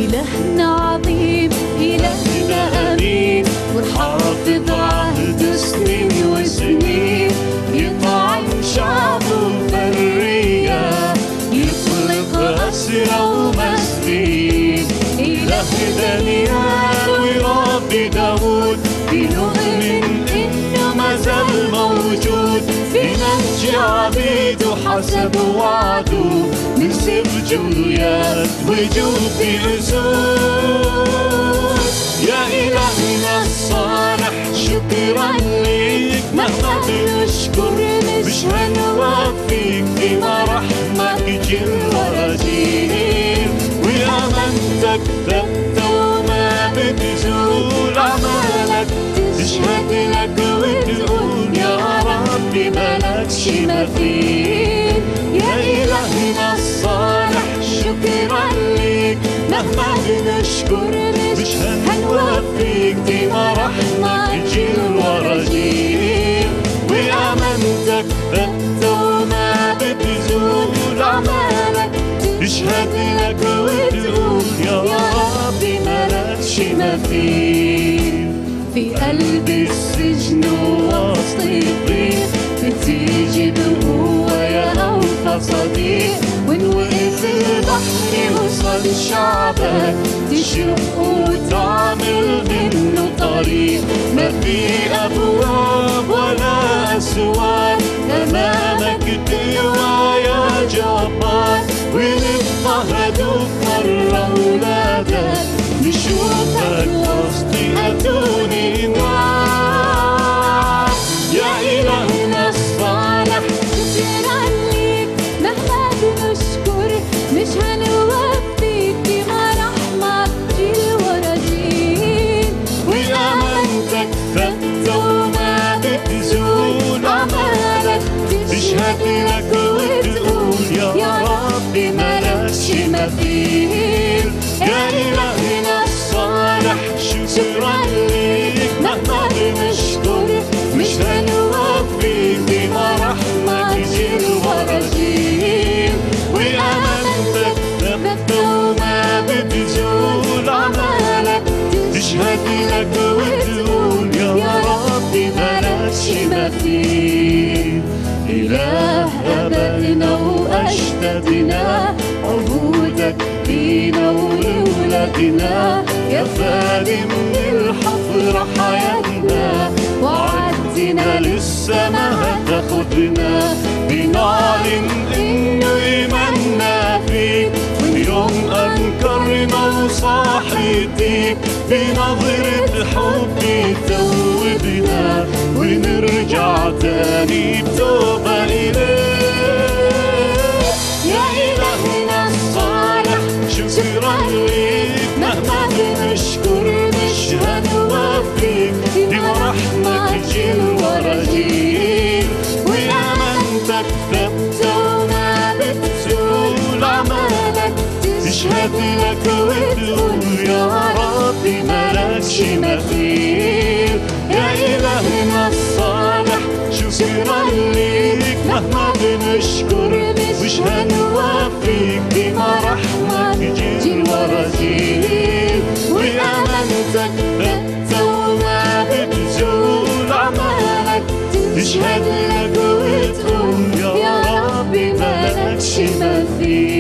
إلهنا عظيم إلهنا أمين حافظ عهد سنين وسنين يطعم شعبه برية يطلق أسرى ومسلين إله دانيال ورب داود بنؤمن إنه ما زال موجود بنجي عبيده حسب وعده من سيف جوليات وجوب أسود يا إلهنا الصالح شكرا ليك مهما بنشكر مش هنوفيك في مراحمك جل ورجيم وأمانتك ثابتة وما بتزول أعمالك تشهد لك وتقول يا رب مالكش مثيل يا إلهنا الصالح شكرا ليك مهما بنشكر مش هنوفيك دي مراحمك جيل ورا جيل وأمانتك ثابتة وما بتزول أعمالك تشهد لك وتقول يا رب مالكش مثيل في قلب السجن وسط الضيق بتيجي بقوة يا أوفى صديق وإن وقف البحر وصل شعبك تشق وتعمل منه طريق ما في أبواب ولا أسوار أمامك تقوى يا جبار ونضطهد مرة ولادك نشوفك وسط أتوني نار يا إلهنا الصالح شكرا ليك مهما بنشكر مش هنوفيك بمراحمك جيل ورا جيل وأمانتك ثابتة وما بتزول أعمالك تشهد لك وتقول يا رب مالكش مثيل يا إلهنا الصالح شكرا ليك مهما بنشكر مش هنوفي بمراحمك جيل ورا جيل وأمانتك ثابتة وما بتزول أعمالك تشهد لك وتقول يا رب مالكش مثيل إله آبائنا وأجدادنا عهودك لينا ولولادنا يا فادي من الحفرة حياتنا وعدنا للسما هتاخدنا بنعلن إنه إيماننا فيك من يوم أنكرنا وصاحيتك بنظرة حب توبنا ونرجع تاني بتوبة إليك يا إلهنا الصالح شكرا ليك مهما بنشكر مش هنوفيك بمرحمك جيل ورا جيل وأمانتك ثابتة وما بتزول أعمالك تشهد لك وتقول يا رب مالكش مثيل يا إلهنا الصالح شكرا ليك مهما بنشكر مش هنوفيك بمراحمك جيل ورا جيل وأمانتك ثابتة وما بتزول أعمالك تشهد لك وتقول يا رب مالكش مثيل